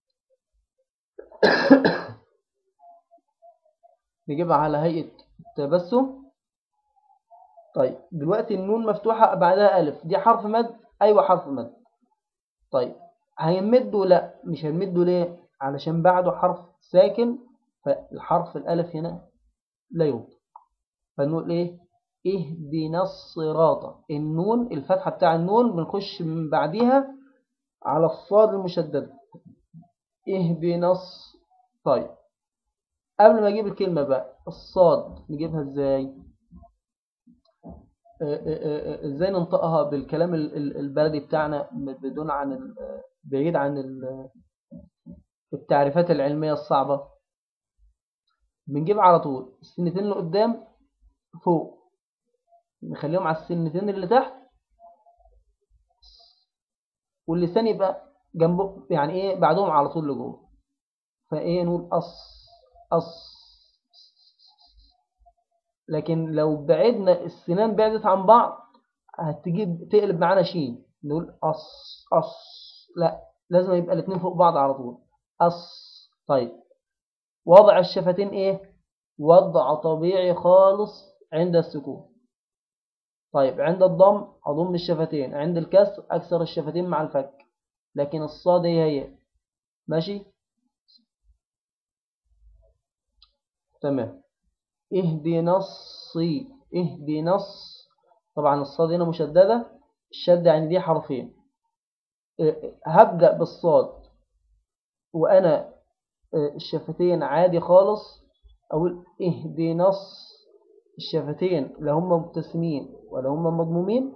نجيبها على هيئة التبسم طيب دلوقتي النون مفتوحة بعدها ألف دي حرف مد أيوة حرف مد طيب هيمده لا مش هنمده ليه علشان بعده حرف ساكن فالحرف الألف هنا لا ينطق فنقول إيه اهدنا الصراط النون الفتحة بتاع النون بنخش من بعديها على الصاد المشددة اهدنا الص... طيب قبل ما اجيب الكلمة بقى الصاد نجيبها ازاي ازاي ننطقها بالكلام البلدي بتاعنا بدون عن بعيد عن التعريفات العلمية الصعبة بنجيب على طول السنتين اللي قدام فوق نخليهم على السنتين اللي تحت واللسان يبقى جنبه يعني ايه بعدهم على طول لجوه فايه نقول أص أص لكن لو بعدنا السنان بعدت عن بعض هتجيب تقلب معانا شين نقول أص أص لا لازم يبقى الاثنين فوق بعض على طول أص طيب وضع الشفتين ايه وضع طبيعي خالص عند السكون طيب عند الضم أضم الشفتين عند الكسر أكسر الشفتين مع الفك لكن الصاد هي هي ماشي تمام اهدنا الصي اهدنا الص طبعا الصاد هنا مشددة الشدة يعني دي حرفين هبدأ بالصاد وأنا الشفتين عادي خالص أقول اهدنا الص الشفتين لا هم مبتسمين ولا هم مضمومين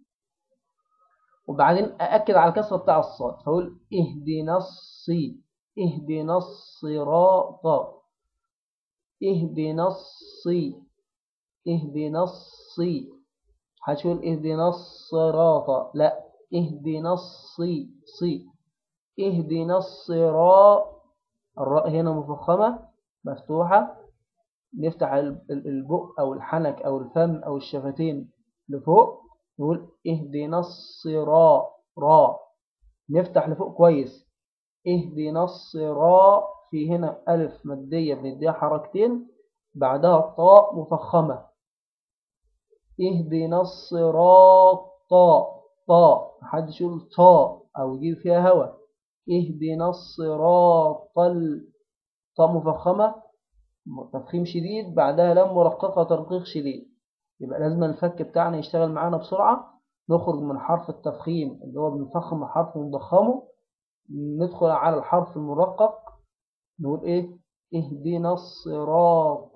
وبعدين أأكد على الكسرة بتاع الصاد فأقول اهدنا الصي اهدنا الصراط اهدنا الصي اهدنا الصي هتقول اهدنا الصراط لا اهدنا الصي صي اهدنا الصراط الراء هنا مفخمة مفتوحة نفتح البق أو الحنك أو الفم أو الشفتين لفوق نقول اهدنا الصراط را نفتح لفوق كويس اهدنا الصراط في هنا ألف مادية بنديها حركتين بعدها الطاء مفخمة اهدنا الصراط طاء طاء محدش يقول طاء أو يجيب فيها هوا اهدنا الصراط طاء مفخمة تفخيم شديد بعدها لام مرققة ترقيق شديد يبقى لازم الفك بتاعنا يشتغل معانا بسرعة نخرج من حرف التفخيم اللي هو بنفخم الحرف ونضخمه ندخل على الحرف المرقق نقول ايه اهدنا الصراط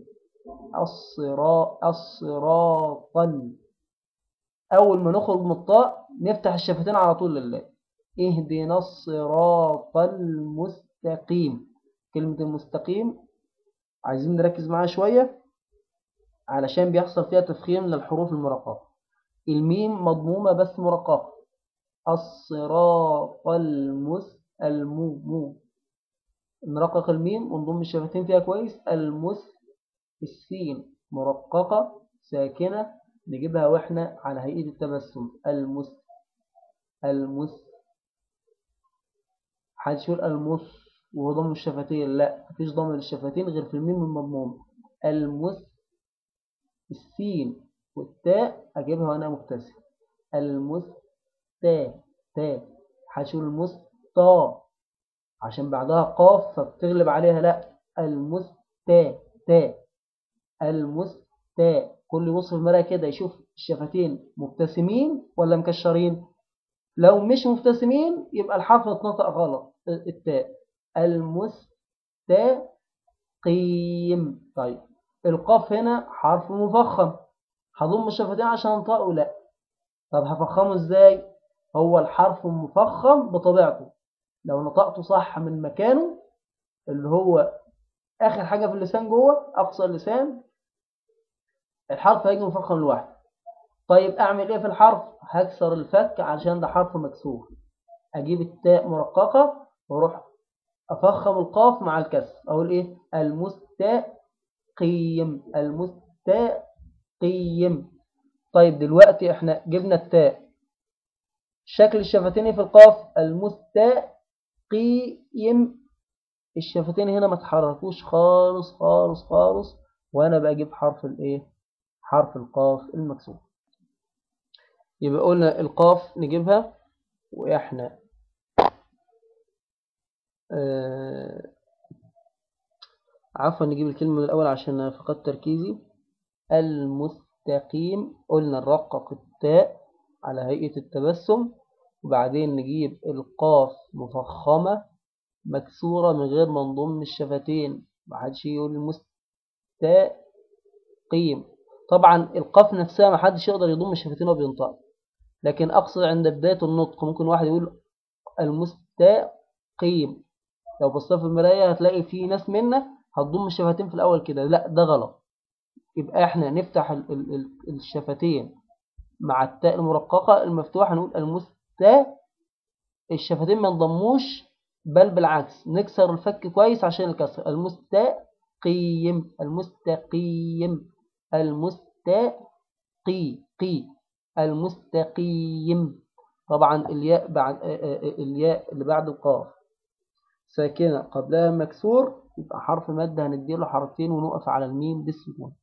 الصراط الصراط اول ما نخرج من الطاء نفتح الشفتين على طول لله اهدنا الصراط المستقيم كلمة المستقيم عايزين نركز معاها شوية علشان بيحصل فيها تفخيم للحروف المرققة الميم مضمومة بس مرققة الصراط المس المو نرقق الميم ونضم الشفتين فيها كويس المس السين مرققة ساكنة نجيبها واحنا على هيئة التبسم المس المس حدش يقول المس وهو ضم الشفتين لا مفيش ضم للشفتين غير في الميم المضموم المس السين والتاء اجيبها وانا مبتسم المس تا تا هشيل المس تا عشان بعدها قاف فبتغلب عليها لا المس تا تا المس تا كل يبص في المرايه كده يشوف الشفتين مبتسمين ولا مكشرين لو مش مبتسمين يبقى الحرف اتنطق غلط التاء المستقيم طيب القاف هنا حرف مفخم هضم الشفتين عشان انطقه لا طب هفخمه ازاي هو الحرف مفخم بطبيعته لو نطقته صح من مكانه اللي هو اخر حاجة في اللسان جوه اقصى اللسان الحرف هيجي مفخم لوحده طيب اعمل ايه في الحرف هكسر الفك عشان ده حرف مكسور اجيب التاء مرققة واروح افخم القاف مع الكسر اقول ايه المست المستقيم المستقيم طيب دلوقتي احنا جبنا التاء شكل الشفتين في القاف المستقيم الشفتين هنا ما تحركوش خالص خالص خالص وانا بجيب حرف الايه حرف القاف المكسور يبقى قلنا القاف نجيبها واحنا آه عفوا نجيب الكلمة من الأول عشان فقدت تركيزي المستقيم قلنا نرقق التاء على هيئة التبسم وبعدين نجيب القاف مفخمة مكسورة من غير ما نضم الشفتين محدش يقول المستقيم طبعا القاف نفسها محدش يقدر يضم الشفتين وبينطق لكن أقصد عند بداية النطق ممكن واحد يقول المستقيم لو بصيت في المراية هتلاقي في ناس منا هتضم الشفتين في الأول كده لا ده غلط يبقى احنا نفتح الشفتين مع التاء المرققة المفتوحة نقول المستا الشفتين ما نضموش بل بالعكس نكسر الفك كويس عشان الكسر المستقيم المستقيم المستقي قي المستقيم طبعا الياء بعد الياء اللي بعد القاف ساكنة قبلها مكسور يبقى حرف مادة هنديله حركتين ونقف على الميم بالسكون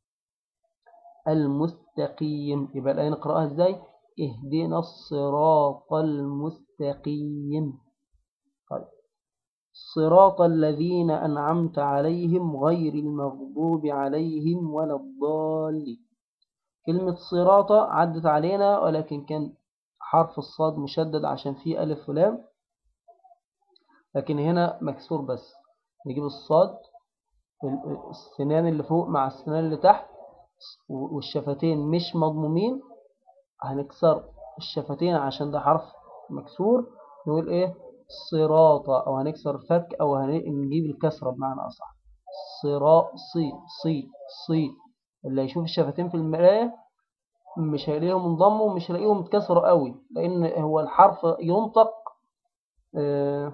المستقيم يبقى الآية نقرأها ازاي اهدنا الصراط المستقيم طيب صراط الذين أنعمت عليهم غير المغضوب عليهم ولا الضالين كلمة صراط عدت علينا ولكن كان حرف الصاد مشدد عشان فيه ألف ولام لكن هنا مكسور بس نجيب الصاد السنان اللي فوق مع السنان اللي تحت والشفتين مش مضمومين هنكسر الشفتين عشان ده حرف مكسور نقول ايه صراطة او هنكسر الفك او هنجيب الكسرة بمعنى اصح صراط صي صي صي اللي يشوف الشفتين في المراية مش هيلاقيهم انضموا ومش هيلاقيهم اتكسروا قوي لان هو الحرف ينطق آه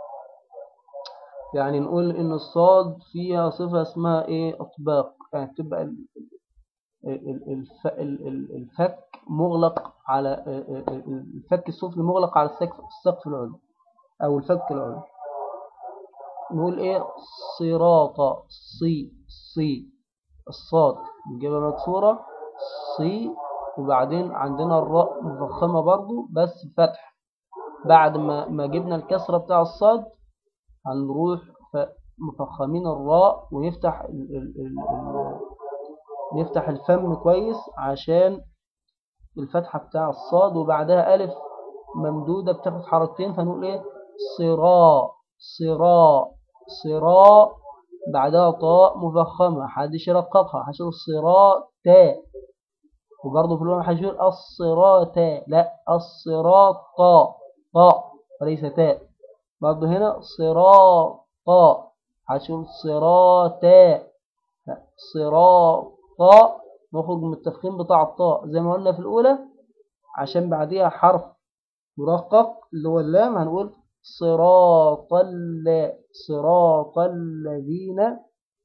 يعني نقول ان الصاد فيها صفة اسمها ايه اطباق يعني تبقى الفك مغلق على الفك السفلي مغلق على السقف السقف العلوي او الفك العلوي نقول ايه صراط صي صي الصاد نجيبها مكسورة صي وبعدين عندنا الراء مفخمة برضو بس فتح بعد ما ما جبنا الكسرة بتاع الصاد هنروح مفخمين الراء ونفتح ال ال ال ال نفتح الفم كويس عشان الفتحة بتاع الصاد وبعدها ألف ممدودة بتاخد حركتين فنقول ايه صراء صراء صراء بعدها طاء مفخمة محدش يرققها حشر الصراء تاء وبرضه في اللغة محدش يقول الصراط لا الصراط طاء طاء وليس تاء برضه هنا صراط طاء حشر صراط لا صراط طاء نخرج من التفخيم بتاع الطاء زي ما قلنا في الأولى عشان بعديها حرف مرقق اللي هو اللام هنقول صراط صراط الذين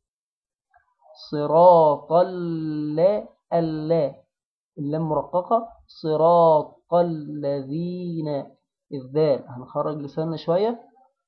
صراط اللا اللام مرققة صراط الذين الذال هنخرج لساننا شوية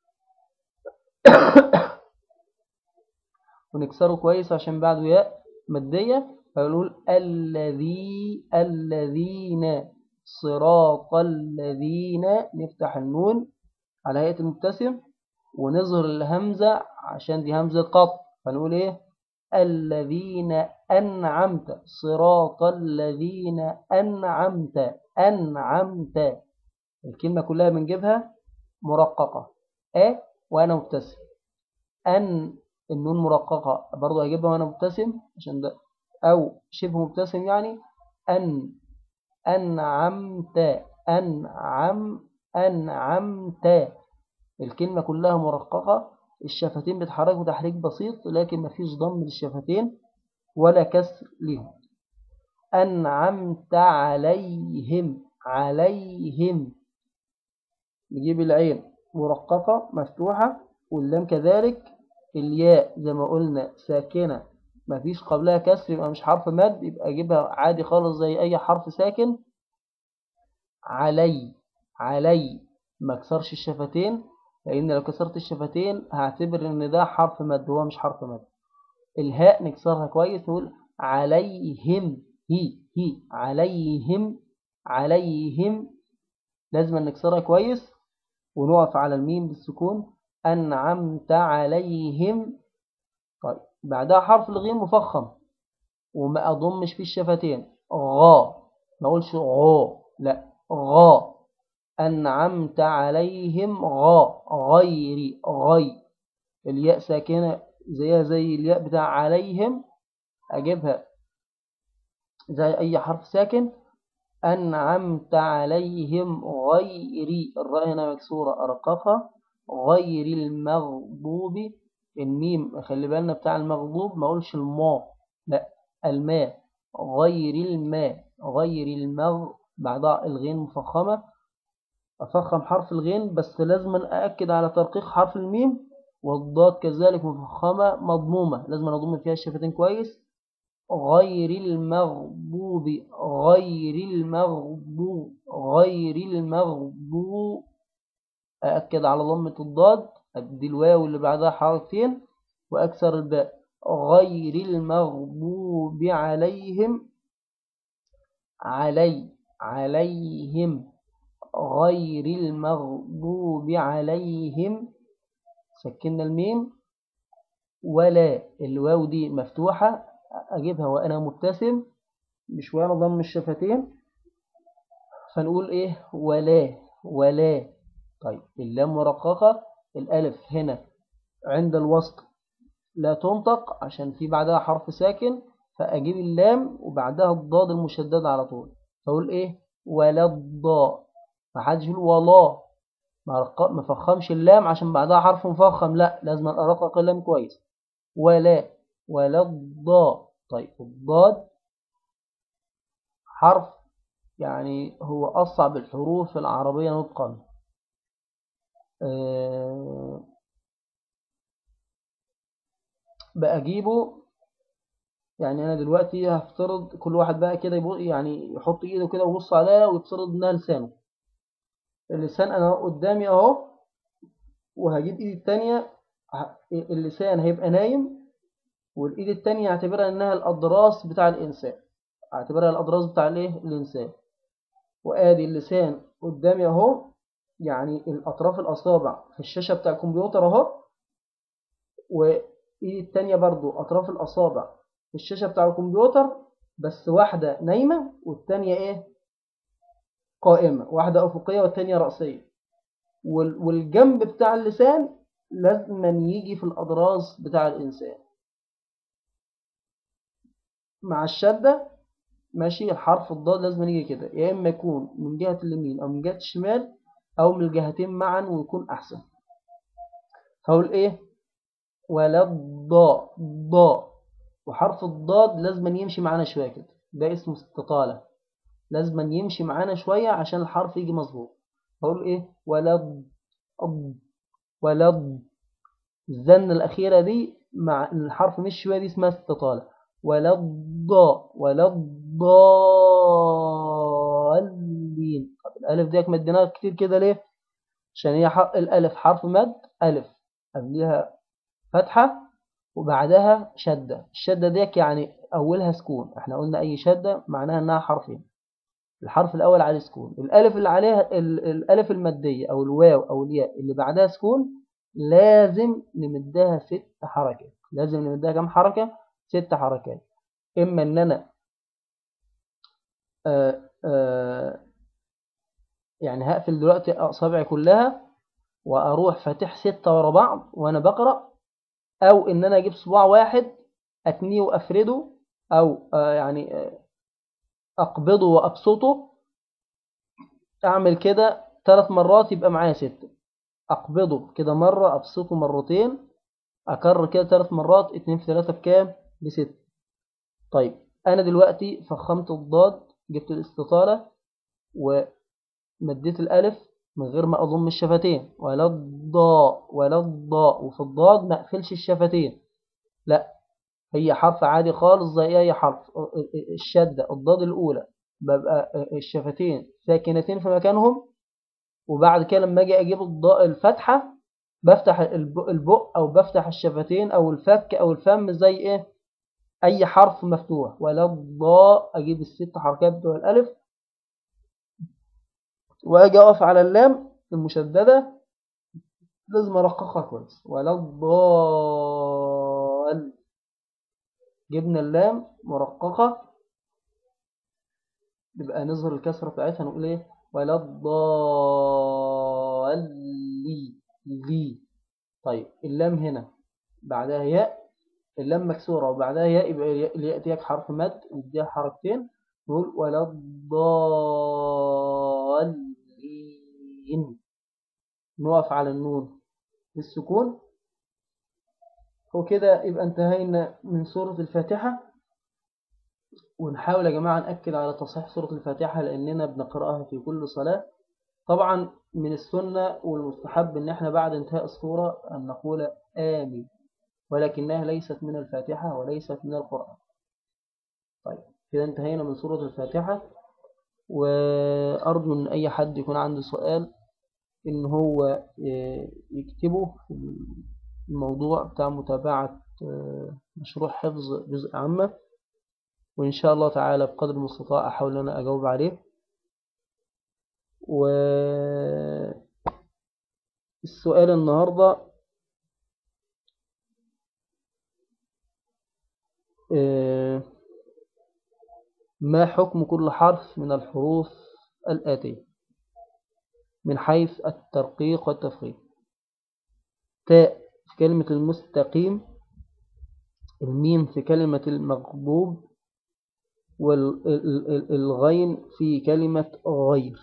ونكسره كويس عشان بعده ياء مادية فنقول الذي الذين صراط الذين نفتح النون على هيئة المبتسم ونظهر الهمزة عشان دي همزة قط فنقول ايه الذين أنعمت صراط الذين أنعمت أنعمت الكلمة كلها بنجيبها مرققة أ وأنا مبتسم أن النون مرققة برضه هجيبها وأنا مبتسم عشان ده أو شبه مبتسم يعني أن أنعمت أنعم أنعمت الكلمة كلها مرققة الشفتين بيتحركوا تحريك بسيط لكن مفيش ضم للشفتين ولا كسر لهم أنعمت عليهم عليهم نجيب العين مرققة مفتوحة واللام كذلك الياء زي ما قلنا ساكنة مفيش قبلها كسر يبقى مش حرف مد يبقى أجيبها عادي خالص زي أي حرف ساكن علي علي ما كسرش الشفتين لأن لو كسرت الشفتين هعتبر إن ده حرف مد هو مش حرف مد الهاء نكسرها كويس نقول عليهم هي هي عليهم عليهم لازم نكسرها كويس ونقف على الميم بالسكون أنعمت عليهم طيب بعدها حرف الغين مفخم وما أضمش فيه الشفتين غا ما أقولش غا لا غا أنعمت عليهم غا غير غي الياء ساكنة زيها زي الياء بتاع عليهم أجيبها زي أي حرف ساكن أنعمت عليهم غير الراء هنا مكسورة أرققها غير المغضوب الميم خلي بالنا بتاع المغضوب ما أقولش الماء لا الماء غير الماء غير المغ بعدها الغين مفخمة أفخم حرف الغين بس لازم أأكد على ترقيق حرف الميم والضاد كذلك مفخمة مضمومة لازم أضم فيها الشفتين كويس غير المغضوب غير المغضوب غير المغضوب أأكد على ضمة الضاد أدي الواو اللي بعدها حرفين وأكسر الباء غير المغضوب عليهم علي عليهم غير المغضوب عليهم سكنا الميم ولا الواو دي مفتوحة أجيبها وأنا مبتسم مش وأنا ضم الشفتين فنقول إيه ولا ولا طيب اللام مرققة الألف هنا عند الوسط لا تنطق عشان في بعدها حرف ساكن فأجيب اللام وبعدها الضاد المشدد على طول فأقول إيه ولا الضاء ما حدش يقول ولا ما فخمش اللام عشان بعدها حرف مفخم لا لازم أرقق اللام كويس ولا ولا الضاء طيب الضاد حرف يعني هو أصعب الحروف العربية نطقا أه بأجيبه يعني أنا دلوقتي هفترض كل واحد بقى كده يعني يحط إيده كده ويبص عليها ويفترض إنها لسانه اللسان أنا قدامي أهو وهجيب إيدي التانية اللسان هيبقى نايم والإيد التانية هعتبرها إنها الأضراس بتاع الإنسان هعتبرها الأضراس بتاع الإيه الإنسان وآدي اللسان قدامي أهو يعني الأطراف الأصابع في الشاشة بتاع الكمبيوتر أهو وإيدي التانية برضو أطراف الأصابع في الشاشة بتاع الكمبيوتر بس واحدة نايمة والتانية إيه قائمة واحدة أفقية والتانية رأسية والجنب بتاع اللسان لازم يجي في الأضراس بتاع الإنسان مع الشدة ماشي الحرف الضاد لازم يجي كده يا إما يكون من جهة اليمين أو من جهة الشمال أو من الجهتين معا ويكون أحسن هقول إيه ولا الضاء ضاء وحرف الضاد لازم يمشي معانا شوية كده ده اسمه استطالة لازم يمشي معانا شوية عشان الحرف يجي مظبوط هقول إيه ولا الض ولا الض الزن الأخيرة دي مع الحرف مش شوية دي اسمها استطالة ولا الضاء ولا الضالين طب الألف ديك مديناها كتير كده ليه عشان هي حق الألف حرف مد ألف قبلها فتحة وبعدها شدة الشدة ديك يعني أولها سكون احنا قلنا أي شدة معناها أنها حرفين الحرف الأول عليه سكون الألف اللي عليها الألف المادية أو الواو أو الياء اللي بعدها سكون لازم نمدها ست حركات لازم نمدها كم حركة ست حركات إما إن أنا آآ آآ يعني هقفل دلوقتي أصابعي كلها وأروح فاتح ستة ورا بعض وأنا بقرأ أو إن أنا أجيب صباع واحد أتنيه وأفرده أو يعني أقبضه وأبسطه أعمل كده ثلاث مرات يبقى معايا ستة أقبضه كده مرة أبسطه مرتين أكرر كده ثلاث مرات اتنين في ثلاثة بكام؟ بستة طيب أنا دلوقتي فخمت الضاد جبت الاستطالة ومديت الألف من غير ما أضم الشفتين ولا الضاء ولا الضاء وفي الضاد ما أقفلش الشفتين لا هي حرف عادي خالص زي أي حرف الشدة الضاد الأولى ببقى الشفتين ساكنتين في مكانهم وبعد كده لما أجي أجيب الضاء الفتحة بفتح البق أو بفتح الشفتين أو الفك أو الفم زي إيه أي حرف مفتوح ولا الضاء أجيب الست حركات بتوع الألف وأجي أقف على اللام المشددة لازم أرققها كويس ولا الضال جبنا اللام مرققة يبقى نظهر الكسرة بتاعتها نقول إيه ولا الضالي ذي طيب اللام هنا بعدها ياء اللام مكسورة وبعدها ياء يبقى الياء ديك حرف مد نديها حركتين نقول ولا الضالين نقف على النون بالسكون وكده يبقى انتهينا من سورة الفاتحة ونحاول يا جماعة نأكد على تصحيح سورة الفاتحة لأننا بنقرأها في كل صلاة طبعا من السنة والمستحب ان احنا بعد انتهاء السورة ان نقول آمين ولكنها ليست من الفاتحة وليست من القرآن طيب كده انتهينا من سورة الفاتحة وأرجو أن أي حد يكون عنده سؤال إن هو يكتبه في الموضوع بتاع متابعة مشروع حفظ جزء عامة وإن شاء الله تعالى بقدر المستطاع أحاول أن أجاوب عليه والسؤال النهاردة ما حكم كل حرف من الحروف الآتية من حيث الترقيق والتفخيم تاء في كلمة المستقيم الميم في كلمة المغضوب والغين في كلمة غير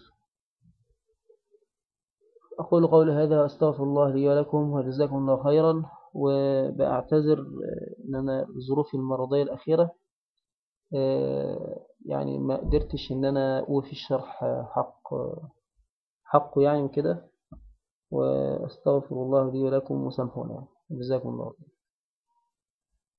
أقول قول هذا أستغفر الله لي ولكم وجزاكم الله خيرا وبأعتذر أن أنا ظروفي المرضية الأخيرة يعني ما قدرتش أن أنا أوفي الشرح حق حقه يعني كده وأستغفر الله لي ولكم وسامحونا جزاكم الله خيرا